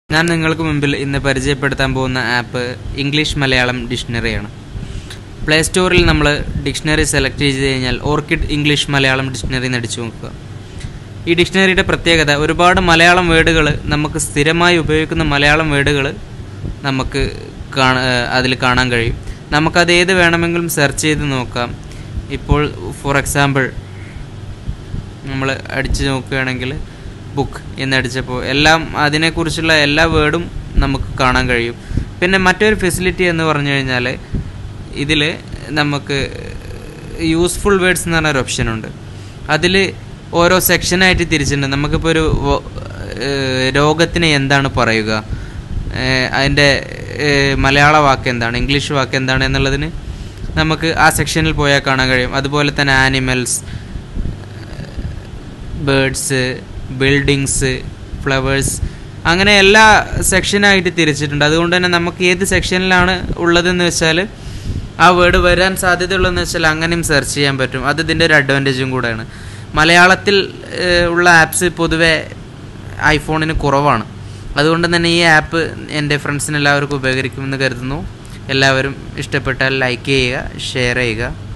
ഞാൻ നിങ്ങൾക്ക് മുമ്പിൽ ഇന്ന് പരിചയപ്പെടുത്താൻ പോകുന്ന ആപ്പ് ഇംഗ്ലീഷ് മലയാളം ഡിക്ഷണറിയാണ് പ്ലേ സ്റ്റോറിൽ നമ്മൾ ഡിക്ഷണറി സെലക്ട് ചെയ്ത് കഴിഞ്ഞാൽ ഓർക്കിഡ് ഇംഗ്ലീഷ് മലയാളം ഡിക്ഷണറി എന്ന് അടിച്ചു നോക്കുക ഈ ഡിക്ഷണറിയുടെ പ്രത്യേകത ഒരുപാട് മലയാളം വേർഡുകൾ നമുക്ക് സ്ഥിരമായി ഉപയോഗിക്കുന്ന മലയാളം വേർഡുകൾ നമുക്ക് കാണ അതിൽ കാണാൻ കഴിയും നമുക്കത് ഏത് വേണമെങ്കിലും സെർച്ച് ചെയ്ത് നോക്കാം ഇപ്പോൾ ഫോർ എക്സാമ്പിൾ നമ്മൾ അടിച്ച് നോക്കുകയാണെങ്കിൽ ബുക്ക് എന്നടിച്ചപ്പോൾ എല്ലാം അതിനെക്കുറിച്ചുള്ള എല്ലാ വേർഡും നമുക്ക് കാണാൻ കഴിയും പിന്നെ മറ്റൊരു ഫെസിലിറ്റി എന്ന് പറഞ്ഞു കഴിഞ്ഞാൽ ഇതിൽ നമുക്ക് യൂസ്ഫുൾ വേർഡ്സ് എന്ന് പറഞ്ഞൊരു ഓപ്ഷനുണ്ട് അതിൽ ഓരോ സെക്ഷനായിട്ട് തിരിച്ചിട്ടുണ്ട് നമുക്കിപ്പോൾ ഒരു വ- ഏഹ് രോഗത്തിന് എന്താണ് പറയുക ഏഹ് അതിൻ്റെ ഏഹ് മലയാള വാക്ക് എന്താണ് ഇംഗ്ലീഷ് വാക്ക് എന്താണ് എന്നുള്ളതിന് നമുക്ക് ആ സെക്ഷനിൽ പോയാൽ കാണാൻ കഴിയും അതുപോലെ തന്നെ ആനിമൽസ് ബേഡ്സ് ബിൽഡിങ്സ് ഫ്ലവേഴ്സ് അങ്ങനെ എല്ലാ സെക്ഷനായിട്ട് തിരിച്ചിട്ടുണ്ട് അതുകൊണ്ട് തന്നെ നമുക്ക് ഏത് സെക്ഷനിലാണ് ഉള്ളതെന്ന് വെച്ചാൽ ആ വേർഡ് വരാൻ സാധ്യതയുള്ളതെന്ന് വെച്ചാൽ അങ്ങനെയും സെർച്ച് ചെയ്യാൻ പറ്റും അത് ഇതിൻ്റെ ഒരു അഡ്വാൻറ്റേജും കൂടെയാണ് മലയാളത്തിൽ ഏഹ്, ഉള്ള ആപ്സ് പൊതുവെ ഐഫോണിന് കുറവാണ് അതുകൊണ്ട് തന്നെ ഈ ആപ്പ് എൻ്റെ ഫ്രണ്ട്സിന് എല്ലാവർക്കും ഉപകരിക്കുമെന്ന് കരുതുന്നു എല്ലാവരും ഇഷ്ടപ്പെട്ടാൽ ലൈക്ക് ചെയ്യുക ഷെയർ ചെയ്യുക